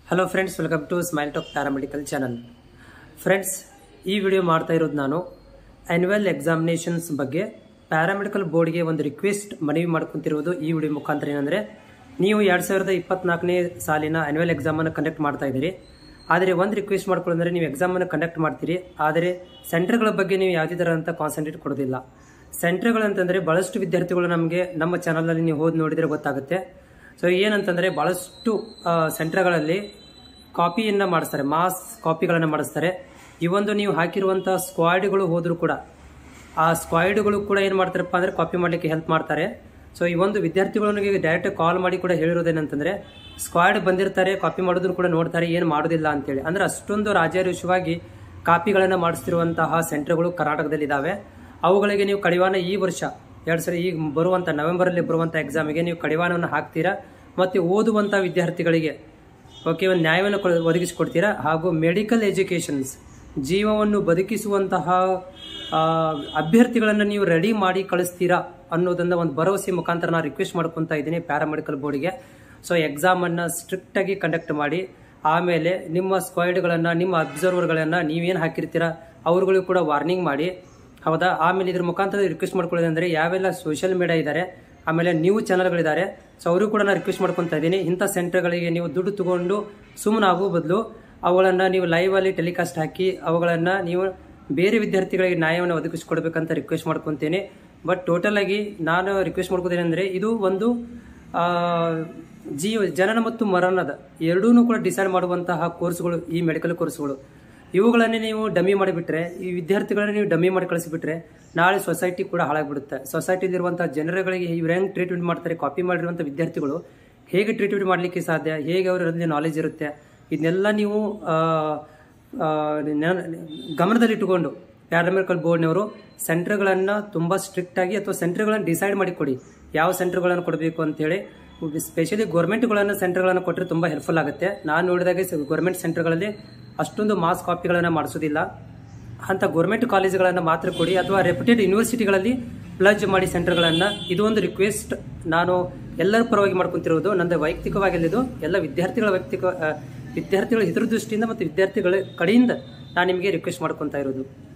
hello friends welcome to smile talk paramedical channel friends ಈ video ಮಾಡ್ತಾ ಇರೋದು ನಾನು ಆ್ಯನ್ಯುವಲ್ ಎಕ್ಸಾಮಿನೇಷನ್ಸ್ ಬಗ್ಗೆ ಪ್ಯಾರಾಮೆಡಿಕಲ್ ಬೋರ್ಡ್ಗೆ ಒಂದು ರಿಕ್ವೆಸ್ಟ್ ಮನವಿ ಮಾಡ್ಕೊಂತಿರೋದು ಈ ವಿಡಿಯೋ ಮುಖಾಂತರ ಏನಂದರೆ ನೀವು ಎರಡು ಸಾವಿರದ ಇಪ್ಪತ್ನಾಲ್ಕನೇ ಸಾಲಿನ ಆ್ಯನ್ಯುವಲ್ ಎಕ್ಸಾಮನ್ನು ಕಂಡಕ್ಟ್ ಮಾಡ್ತಾ ಇದ್ದೀರಿ ಆದರೆ ಒಂದು ರಿಕ್ವೆಸ್ಟ್ ಮಾಡ್ಕೊಳ್ಳೋದ್ರೆ ನೀವು ಎಕ್ಸಾಮನ್ನು ಕಂಡಕ್ಟ್ ಮಾಡ್ತೀರಿ ಆದರೆ ಸೆಂಟರ್ಗಳ ಬಗ್ಗೆ ನೀವು ಯಾವುದೇ ಥರ ಅಂತ ಕಾನ್ಸಂಟ್ರೇಟ್ ಕೊಡೋದಿಲ್ಲ ಸೆಂಟರ್ಗಳು ಅಂತಂದರೆ ಭಾಳಷ್ಟು ವಿದ್ಯಾರ್ಥಿಗಳು ನಮಗೆ ನಮ್ಮ ಚಾನಲಲ್ಲಿ ನೀವು ಹೋಗಿ ನೋಡಿದರೆ ಗೊತ್ತಾಗುತ್ತೆ ಸೊ ಏನಂತಂದರೆ ಭಾಳಷ್ಟು ಸೆಂಟರ್ಗಳಲ್ಲಿ ಕಾಪಿಯನ್ನು ಮಾಡಿಸ್ತಾರೆ ಮಾಸ್ ಕಾಪಿಗಳನ್ನು ಮಾಡಿಸ್ತಾರೆ ಈ ಒಂದು ನೀವು ಹಾಕಿರುವಂಥ ಸ್ಕ್ವಾಡ್ಗಳು ಹೋದರೂ ಕೂಡ ಆ ಸ್ಕ್ವಾಡ್ಗಳು ಕೂಡ ಏನು ಮಾಡ್ತಾರಪ್ಪ ಅಂದರೆ ಕಾಪಿ ಮಾಡಲಿಕ್ಕೆ ಹೆಲ್ಪ್ ಮಾಡ್ತಾರೆ ಸೊ ಈ ಒಂದು ವಿದ್ಯಾರ್ಥಿಗಳಿಗೆ ಡೈರೆಕ್ಟ್ ಕಾಲ್ ಮಾಡಿ ಕೂಡ ಹೇಳಿರೋದೇನಂತಂದರೆ ಸ್ಕ್ವಾಡ್ ಬಂದಿರ್ತಾರೆ ಕಾಪಿ ಮಾಡೋದನ್ನು ಕೂಡ ನೋಡ್ತಾರೆ ಏನು ಮಾಡೋದಿಲ್ಲ ಅಂತೇಳಿ ಅಂದರೆ ಅಷ್ಟೊಂದು ರಾಜ್ಯಾರೋಷವಾಗಿ ಕಾಪಿಗಳನ್ನು ಮಾಡಿಸ್ತಿರುವಂತಹ ಸೆಂಟರ್ಗಳು ಕರ್ನಾಟಕದಲ್ಲಿದ್ದಾವೆ ಅವುಗಳಿಗೆ ನೀವು ಕಡಿವಾಣ ಈ ವರ್ಷ ಎರಡು ಸರಿ ಈಗ ಬರುವಂಥ ನವೆಂಬರಲ್ಲಿ ಬರುವಂಥ ಎಕ್ಸಾಮಿಗೆ ನೀವು ಕಡಿವಾಣವನ್ನು ಹಾಕ್ತೀರಾ ಮತ್ತು ಓದುವಂಥ ವಿದ್ಯಾರ್ಥಿಗಳಿಗೆ ಓಕೆ ಒಂದು ನ್ಯಾಯವನ್ನು ಕೊಡ ಒದಗಿಸಿಕೊಡ್ತೀರಾ ಹಾಗೂ ಮೆಡಿಕಲ್ ಎಜುಕೇಷನ್ಸ್ ಜೀವವನ್ನು ಬದುಕಿಸುವಂತಹ ಆ, ಅಭ್ಯರ್ಥಿಗಳನ್ನು ನೀವು ರೆಡಿ ಮಾಡಿ ಕಳಿಸ್ತೀರಾ ಅನ್ನೋದನ್ನ ಒಂದು ಭರವಸೆ ಮುಖಾಂತರ ನಾನು ರಿಕ್ವೆಸ್ಟ್ ಮಾಡ್ಕೊತಾ ಇದ್ದೀನಿ ಪ್ಯಾರಾಮೆಡಿಕಲ್ ಬೋರ್ಡ್ಗೆ ಸೊ ಎಕ್ಸಾಮನ್ನು ಸ್ಟ್ರಿಕ್ಟಾಗಿ ಕಂಡಕ್ಟ್ ಮಾಡಿ ಆಮೇಲೆ ನಿಮ್ಮ ಸ್ಕ್ವಾಡ್ಗಳನ್ನು ನಿಮ್ಮ ಅಬ್ಸರ್ವರ್ಗಳನ್ನು ನೀವೇನು ಹಾಕಿರ್ತೀರಾ ಅವ್ರುಗಳಿಗೂ ಕೂಡ ವಾರ್ನಿಂಗ್ ಮಾಡಿ ಹೌದಾ ಆಮೇಲೆ ಇದ್ರ ಮುಖಾಂತರ ರಿಕ್ವೆಸ್ಟ್ ಮಾಡ್ಕೊಳ್ಳೋದಂದ್ರೆ ಯಾವೆಲ್ಲ ಸೋಷಿಯಲ್ ಮೀಡಿಯಾ ಇದ್ದಾರೆ ಆಮೇಲೆ ನ್ಯೂಸ್ ಚಾನಲ್ಗಳಿದ್ದಾರೆ ಸೊ ಅವರು ಕೂಡ ನಾನು ರಿಕ್ವೆಸ್ಟ್ ಮಾಡ್ಕೊತಾ ಇದ್ದೀನಿ ಇಂಥ ಸೆಂಟರ್ಗಳಿಗೆ ನೀವು ದುಡ್ಡು ತಗೊಂಡು ಸುಮ್ಮನೆ ಆಗೋ ಬದಲು ಅವುಗಳನ್ನು ನೀವು ಲೈವಲ್ಲಿ ಟೆಲಿಕಾಸ್ಟ್ ಹಾಕಿ ಅವುಗಳನ್ನು ನೀವು ಬೇರೆ ವಿದ್ಯಾರ್ಥಿಗಳಿಗೆ ನ್ಯಾಯವನ್ನು ಒದಗಿಸ್ಕೊಡ್ಬೇಕಂತ ರಿಕ್ವೆಸ್ಟ್ ಮಾಡ್ಕೊತೀನಿ ಬಟ್ ಟೋಟಲ್ ಆಗಿ ನಾನು ರಿಕ್ವೆಸ್ಟ್ ಮಾಡ್ಕೋತೀನಿ ಅಂದರೆ ಇದು ಒಂದು ಆ, ಜೀವ ಜನನ ಮತ್ತು ಮರಣದ ಎರಡೂ ಕೂಡ ಡಿಸೈಡ್ ಮಾಡುವಂತಹ ಕೋರ್ಸ್ಗಳು ಈ ಮೆಡಿಕಲ್ ಕೋರ್ಸ್ಗಳು ಇವುಗಳನ್ನೇ ನೀವು ಡಮ್ಮಿ ಮಾಡಿಬಿಟ್ರೆ ಈ ವಿದ್ಯಾರ್ಥಿಗಳನ್ನ ನೀವು ಡಮ್ಮಿ ಮಾಡಿ ಕಳಿಸಿಬಿಟ್ರೆ ನಾಳೆ ಸೊಸೈಟಿ ಕೂಡ ಹಾಳಾಗ್ಬಿಡುತ್ತೆ ಸೊಸೈಟಿಲಿರುವಂತಹ ಜನರುಗಳಿಗೆ ಇವ್ರು ಹೆಂಗೆ ಟ್ರೀಟ್ಮೆಂಟ್ ಮಾಡ್ತಾರೆ ಕಾಪಿ ಮಾಡಿರುವಂಥ ವಿದ್ಯಾರ್ಥಿಗಳು ಹೇಗೆ ಟ್ರೀಟ್ಮೆಂಟ್ ಮಾಡಲಿಕ್ಕೆ ಸಾಧ್ಯ ಹೇಗೆ ಅವರಲ್ಲಿ ನಾಲೆಜ್ ಇರುತ್ತೆ ಇದನ್ನೆಲ್ಲ ನೀವು ಆ, ಆ, ನ- ಗಮನದಲ್ಲಿಟ್ಟುಕೊಂಡು ಪ್ಯಾರಾಮೆಡಿಕಲ್ ಬೋರ್ಡ್ನವರು ಸೆಂಟರ್ಗಳನ್ನು ತುಂಬ ಸ್ಟ್ರಿಕ್ಟಾಗಿ ಅಥವಾ ಸೆಂಟರ್ಗಳನ್ನು ಡಿಸೈಡ್ ಮಾಡಿ ಕೊಡಿ ಯಾವ ಸೆಂಟರ್ಗಳನ್ನು ಕೊಡಬೇಕು ಅಂತೇಳಿ ಸ್ಪೆಷಲಿ ಗೌರ್ಮೆಂಟ್ಗಳನ್ನು ಸೆಂಟರ್ಗಳನ್ನು ಕೊಟ್ಟರೆ ತುಂಬ ಹೆಲ್ಪ್ಫುಲ್ ಆಗುತ್ತೆ ನಾನು ನೋಡಿದಾಗೆ ಗೌರ್ಮೆಂಟ್ ಸೆಂಟರ್ಗಳಲ್ಲಿ ಅಷ್ಟೊಂದು ಮಾಸ್ ಕಾಪಿಗಳನ್ನು ಮಾಡಿಸೋದಿಲ್ಲ ಅಂಥ ಗೌರ್ಮೆಂಟ್ ಕಾಲೇಜುಗಳನ್ನು ಮಾತ್ರ ಕೊಡಿ ಅಥವಾ ರೆಪ್ಯೂಟೆಡ್ ಯೂನಿವರ್ಸಿಟಿಗಳಲ್ಲಿ ಪ್ಲಜ್ ಮಾಡಿ ಸೆಂಟರ್ಗಳನ್ನು ಇದು ಒಂದು ರಿಕ್ವೆಸ್ಟ್ ನಾನು ಎಲ್ಲರ ಪರವಾಗಿ ಮಾಡ್ಕೊಂತಿರೋದು ನಂದು ವೈಯಕ್ತಿಕವಾಗಿಲ್ಲದು ಎಲ್ಲ ವಿದ್ಯಾರ್ಥಿಗಳ ವೈಯಕ್ತಿಕ ಆ, ವಿದ್ಯಾರ್ಥಿಗಳ ಹಿತದೃಷ್ಟಿಯಿಂದ ಮತ್ತು ವಿದ್ಯಾರ್ಥಿಗಳ ಕಡೆಯಿಂದ ನಾನು ನಿಮಗೆ ರಿಕ್ವೆಸ್ಟ್ ಮಾಡ್ಕೊತಾ ಇರೋದು